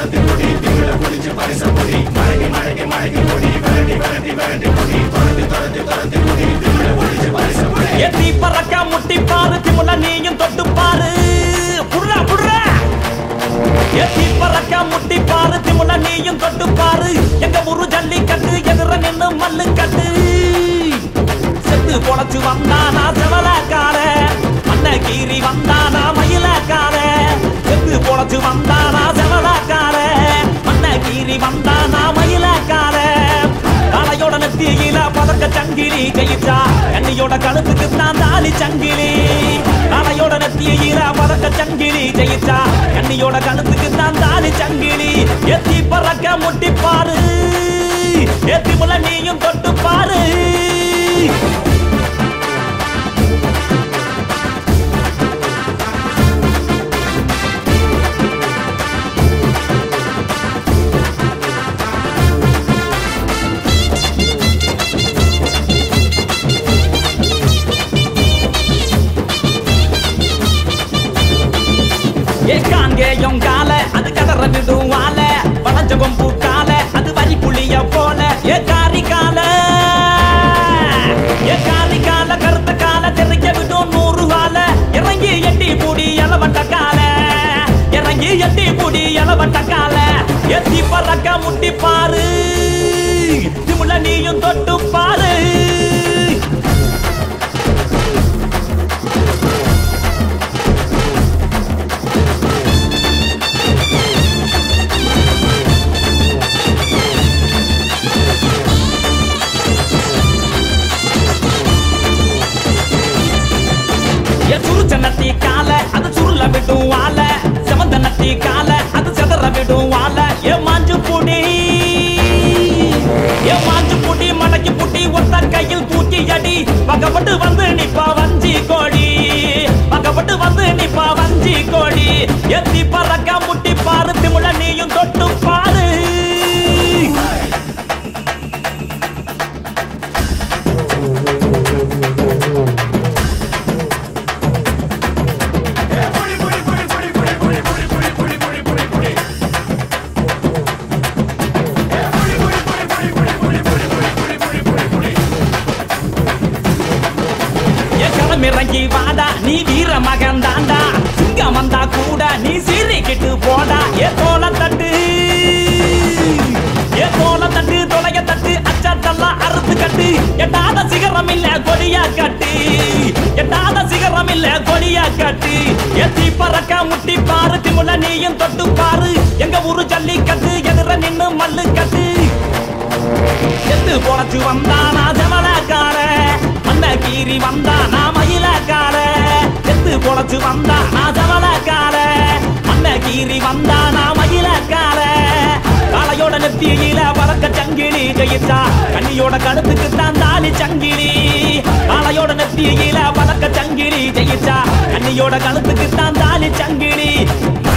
எத்தி பறக்க முட்டி பாரு திமுல நீயும் தொட்டு பாரு புடுறா புடுறா எத்தி பறக்க முட்டி பாரு திமுல நீயும் தொட்டு பாரு எங்க ஊரு ஜல்லிக்கட்டு எதிர நின்னு மல்லு கட்டு செத்து பொழைச்சு வந்தானா செவலக்கார மண்ண கீறி வந்தானா மயிலக்கார செத்து பொழைச்சு வந்தானா செவலக்கார மண்ண கீறி வந்தானா மயிலக்கார காளையோட நெத்தியில பதக்க சங்கிலி கையிட்டா கண்ணியோட கழுத்துக்கு தான் தாலி சங்கிலி காளையோட நெத்தியில பதக்க சங்கிலி ஜெயிச்சா கண்ணியோட கழுத்துக்கு தான் தாலி சங்கிலி எத்தி பறக்க முட்டி பாரு எத்தி முள்ள நீயும் தொட்டு பாரு ஏ காங்கேயம் கால அது கதற விடும் வால வளைஞ்ச கொம்பு கால அது வரி புளிய போல ஏ காரி கால ஏ காரி கால கருத்த கால தெறிக்க விடும் நூறு வால இறங்கி எட்டி பூடி எலவட்ட கால இறங்கி எட்டி பூடி எலவட்ட கால எத்தி பறக்க முட்டி பாரு திமுல நீயும் தொட்டு பாரு ஏ சுருச்ச நட்டி கால அது சுருள விடும் வால செவந்த நட்டி கால அது செதற விடும் வால ஏ மாஞ்சு புடி ஏ மாஞ்சு புடி மடக்கி புடி ஒத்த கையில் தூக்கி அடி பக்கப்பட்டு வந்து நிப்பா வஞ்சி கோடி பக்கப்பட்டு வந்து நிப்பா வஞ்சி கோடி எத்தி பறக்க முட்டி பாரு திமுல நீயும் தொட்டு பாரு ஏ களமிறங்கி வாடா நீ வீர மகன் தாண்டா சிங்கம் வந்தா கூட நீ சீறிக்கிட்டு போடா ஏ தோல தட்டு ஏ தோல தட்டு தொலைய தட்டு அச்சத்தெல்லாம் அறுத்து கட்டு எட்டாத சிகரம் இல்ல கொடியா கட்டு எட்டாத சிகரம் இல்ல கொடியா கட்டு எத்தி பறக்க முட்டி பாரு திமுல நீயும் தொட்டு பாரு எங்க ஊரு ஜல்லிக்கட்டு எதிர நின்னு மல்லு கட்டு செத்து பொழைச்சு வந்தானா செவலக்கார மண்ண கீறி வந்தானா மயிலக்கார செத்து பொழைச்சு வந்தானா செவலக்கார மண்ண கீறி வந்தானா மயிலக்கார காளையோட நெத்தியில பறக்க சங்கிலி ஜெயிச்சா கண்ணியோட கழுத்துக்கு தான் தாலி சங்கிலி காளையோட நெத்தியில பறக்க சங்கிலி ஜெயிச்சா கண்ணியோட கழுத்துக்கு தான் தாலி சங்கிலி